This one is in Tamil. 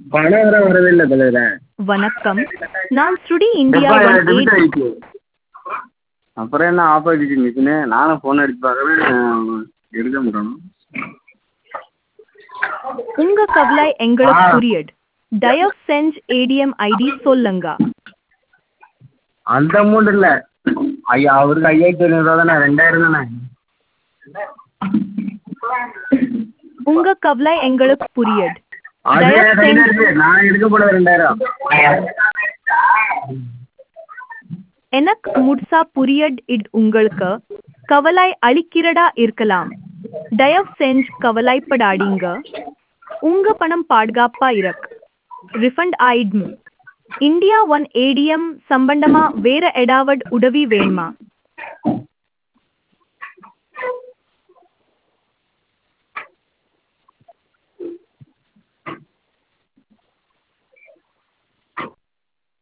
பணம் வர வரவே இல்லை தலைவரே வணக்கம் நான் ஸ்ருடி இந்தியா எப்பா ஒன் டெபிட் எயிட் ஆயிடுச்சு அப்புறம் என்ன ஆஃப் ஆகிடுச்சு மிஷினு நானும் ஃபோன் அடிச்சு பார்க்குறேன் எடுக்க மாட்டேன் உங்க கவலை எங்களுக்கு ஆ. புரியுது தயவு செஞ்சு ஏடிஎம் ஐடி சொல்லுங்க அந்த அமௌண்ட் இல்லை ஐயா அவருக்கு ஐயாயிரத்தி ஐநூறுரூவா தானே ரெண்டாயிரம் தானே உங்க கவலை எங்களுக்கு புரியுது அது தயவு என் கையில் செஞ்சு இருக்கு நான் எடுக்க போனது ரெண்டாயிரம் எனக்கு முழுசா புரியுது இது உங்களுக்கு கவலை அளிக்கிறதா இருக்கலாம் தயவு செஞ்சு கவலைப்படாதீங்க உங்க பணம் பாதுகாப்பா இருக்கு ரிஃபண்ட் ஆயிடும் இந்தியா ஒன் ஏடிஎம் சம்பந்தமா வேற ஏதாவது உதவி வேணுமா